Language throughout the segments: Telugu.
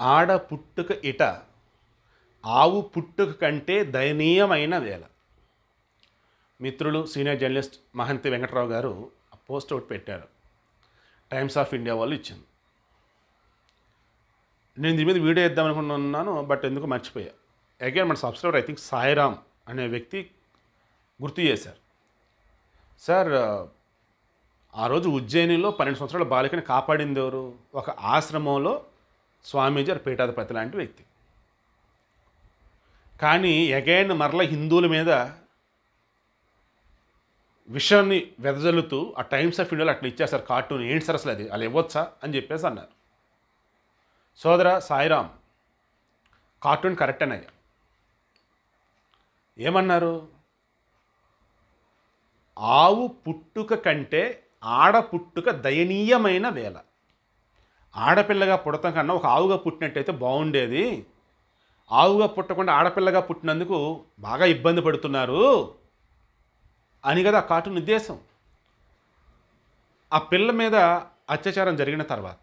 ఆడ పుట్టుక ఇట ఆవు పుట్టుక కంటే దయనీయమైన వేళ మిత్రులు సీనియర్ జర్నలిస్ట్ మహంతి వెంకటరావు గారు ఆ పోస్ట్ ఒకటి పెట్టారు టైమ్స్ ఆఫ్ ఇండియా వాళ్ళు ఇచ్చింది నేను దీని మీద వీడియో ఇద్దాం అనుకున్నాను బట్ ఎందుకు మర్చిపోయా అగైన్ మన సబ్స్క్రైబర్ ఐ థింక్ సాయిరామ్ అనే వ్యక్తి గుర్తు చేశారు సార్ ఆ రోజు ఉజ్జయినిలో పన్నెండు సంవత్సరాల బాలికని కాపాడింది ఎవరు ఒక ఆశ్రమంలో స్వామీజీ ఆర్ పీఠాధిపతి లాంటి వ్యక్తి కానీ అగైన్ మరల హిందువుల మీద విషయాన్ని వెదజల్లుతూ ఆ టైమ్స్ ఆఫ్ ఇండియాలో అట్లా ఇచ్చేసారు కార్టూన్ ఏంటి సార్ అసలు అది అలా ఇవ్వచ్చా అని చెప్పేసి అన్నారు సోదర సాయిరామ్ కార్టూన్ కరెక్ట్ అన్నయ్య ఏమన్నారు ఆవు పుట్టుక కంటే ఆడ పుట్టుక దయనీయమైన వేళ ఆడపిల్లగా పుడతాం కన్నా ఒక ఆవుగా పుట్టినట్టయితే బాగుండేది ఆవుగా పుట్టకుండా ఆడపిల్లగా పుట్టినందుకు బాగా ఇబ్బంది పడుతున్నారు అని కదా ఆ కార్టూన్ ఉద్దేశం ఆ పిల్ల మీద అత్యాచారం జరిగిన తర్వాత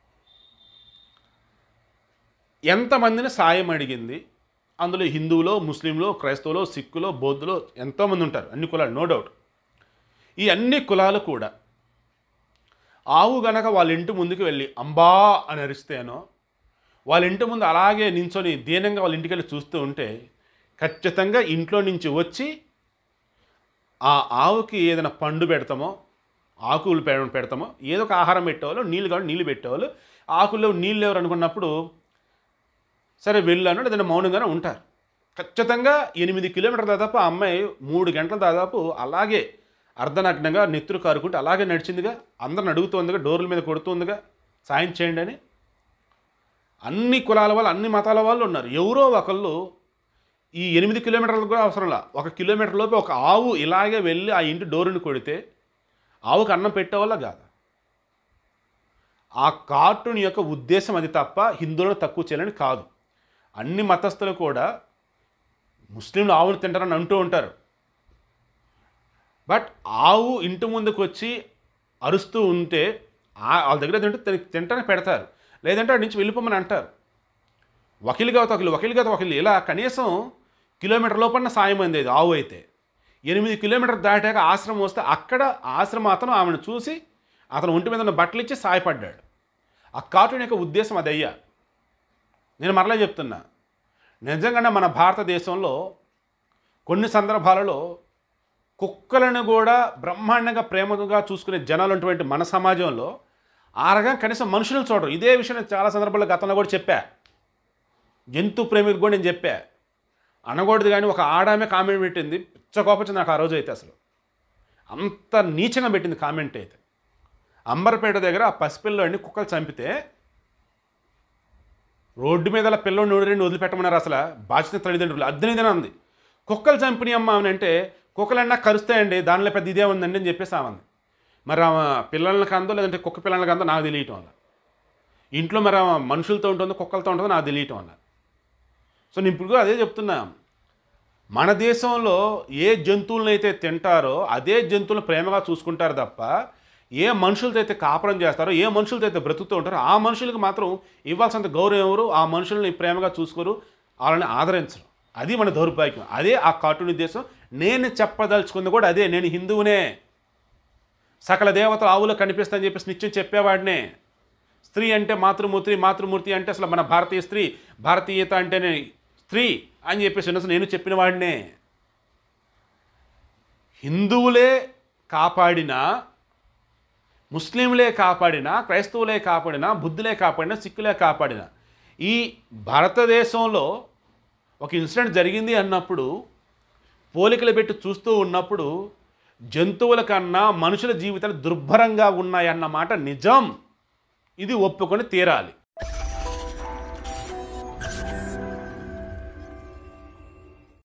ఎంతమందిని సాయం అడిగింది అందులో హిందువులో ముస్లింలో క్రైస్తవులో సిక్కులో బౌద్ధులో ఎంతోమంది ఉంటారు అన్ని కులాలు నో డౌట్ ఈ అన్ని కులాలు కూడా ఆవు గనక వాళ్ళ ఇంటి ముందుకు వెళ్ళి అంబా అని అరిస్తేనో వాళ్ళ ఇంటి ముందు అలాగే నించొని దీనంగా వాళ్ళ ఇంటికి వెళ్ళి చూస్తూ ఉంటే ఖచ్చితంగా ఇంట్లో నుంచి వచ్చి ఆ ఆవుకి ఏదైనా పండు పెడతామో ఆకులు పె పెడతామో ఏదో ఒక ఆహారం పెట్టేవాళ్ళు నీళ్ళు కావాలి నీళ్ళు పెట్టేవాళ్ళు ఆకుల్లో నీళ్ళు ఎవరు అనుకున్నప్పుడు సరే వెళ్ళు అన్నాడు ఏదైనా మౌనంగానే ఉంటారు ఖచ్చితంగా ఎనిమిది కిలోమీటర్ల దాదాపు ఆ అమ్మాయి మూడు గంటల దాదాపు అలాగే అర్ధనగ్నంగా నెత్తురు కారుకుంటూ అలాగే నడిచిందిగా అందరిని అడుగుతోందిగా డోర్ల మీద కొడుతుందిగా సాయం చేయండి అని అన్ని కులాల వాళ్ళు అన్ని మతాల వాళ్ళు ఉన్నారు ఎవరో ఒకళ్ళు ఈ ఎనిమిది కిలోమీటర్లకు కూడా అవసరంలా ఒక కిలోమీటర్ లోపు ఒక ఆవు ఇలాగే వెళ్ళి ఆ ఇంటి డోరుని కొడితే ఆవుకు అన్నం పెట్టేవాళ్ళ కాదు ఆ కార్టూన్ యొక్క ఉద్దేశం అది తప్ప హిందువులను తక్కువ చేయాలని కాదు అన్ని మతస్థులు కూడా ముస్లింలు ఆవును తింటారని అంటూ ఉంటారు బట్ ఆవు ఇంటి ముందుకు వచ్చి అరుస్తూ ఉంటే ఆ- వాళ్ళ దగ్గర తింటే తిన- తింటానే పెడతారు లేదంటే అక్కడి నుంచి వెళ్ళిపోమని అంటారు వకీలుగా ఒకళ్ళు వకీలుగా ఒకళ్ళు ఇలా కనీసం కిలోమీటర్ లోపల సాయం అందేది ఆవు అయితే ఎనిమిది కిలోమీటర్ దాటాక ఆశ్రమం వస్తే అక్కడ ఆశ్రమం అతను ఆమెను చూసి అతను ఒంటి మీద ఉన్న బట్టలు ఇచ్చి సాయపడ్డాడు ఆ కార్టూన్ యొక్క ఉద్దేశం అది అయ్యా నేను మరలా చెప్తున్నా నిజంగానే మన భారతదేశంలో కొన్ని సందర్భాలలో కుక్కలను కూడా బ్రహ్మాండంగా ప్రేమగా చూసుకునే జనాలు ఉన్నటువంటి మన సమాజంలో ఆ రకంగా కనీసం మనుషులను చూడరు ఇదే విషయం నేను చాలా సందర్భాల్లో గతంలో కూడా చెప్పా జంతు ప్రేమికు కూడా నేను చెప్పా అనకూడదు కానీ ఒక ఆడామే కామెంట్ పెట్టింది పిచ్చ కోపచ్చింది నాకు ఆ రోజు అయితే అసలు అంత నీచంగా పెట్టింది కామెంట్ అయితే అంబర్పేట దగ్గర ఆ పసిపిల్లోడిని కుక్కలు చంపితే రోడ్డు మీద అలా పిల్లోడిని నూడిని వదిలిపెట్టమన్నారు అసలు బాధ్యత తల్లిదండ్రులు అద్దెనిదని ఉంది కుక్కలు చంపినాయి అమ్మ అని అంటే కుక్కలన్నా కరుస్తాయండి దానిలో పెద్ద ఇదే ఉందండి అని చెప్పేసి ఆమంది మరి ఆమె పిల్లలకి అందో లేదంటే కుక్క పిల్లలకి అందో నాకు తెలియటం వల్ల ఇంట్లో మరి ఆమె మనుషులతో ఉంటుందో కుక్కలతో ఉంటుందో నాకు తెలియటం వల్ల సో నేను ఇప్పుడు కూడా అదే చెప్తున్నా మన దేశంలో ఏ జంతువులను అయితే తింటారో అదే జంతువులను ప్రేమగా చూసుకుంటారు తప్ప ఏ మనుషులతో అయితే కాపురం చేస్తారో ఏ మనుషులతో అయితే బ్రతుకుతూ ఉంటారో ఆ మనుషులకు మాత్రం ఇవ్వాల్సినంత గౌరవం ఎవరు ఆ మనుషుల్ని ప్రేమగా చూసుకోరు వాళ్ళని ఆదరించరు అది మన దౌర్భాగ్యం అదే ఆ కార్టూన్ ఉద్దేశం నేను చెప్పదలుచుకుంది కూడా అదే నేను హిందువునే సకల దేవతలు ఆవులో కనిపిస్తాయని చెప్పేసి నిత్యం చెప్పేవాడినే స్త్రీ అంటే మాతృమూర్తి మాతృమూర్తి అంటే అసలు మన భారతీయ స్త్రీ భారతీయత అంటేనే స్త్రీ అని చెప్పేసి అసలు నేను చెప్పిన వాడినే హిందువులే కాపాడినా ముస్లింలే కాపాడినా క్రైస్తవులే కాపాడినా బుద్ధులే కాపాడినా సిక్కులే కాపాడినా ఈ భారతదేశంలో ఒక ఇన్సిడెంట్ జరిగింది అన్నప్పుడు పోలికలు పెట్టి చూస్తూ ఉన్నప్పుడు జంతువుల కన్నా మనుషుల జీవితాలు దుర్భరంగా ఉన్నాయన్న మాట నిజం ఇది ఒప్పుకొని తీరాలి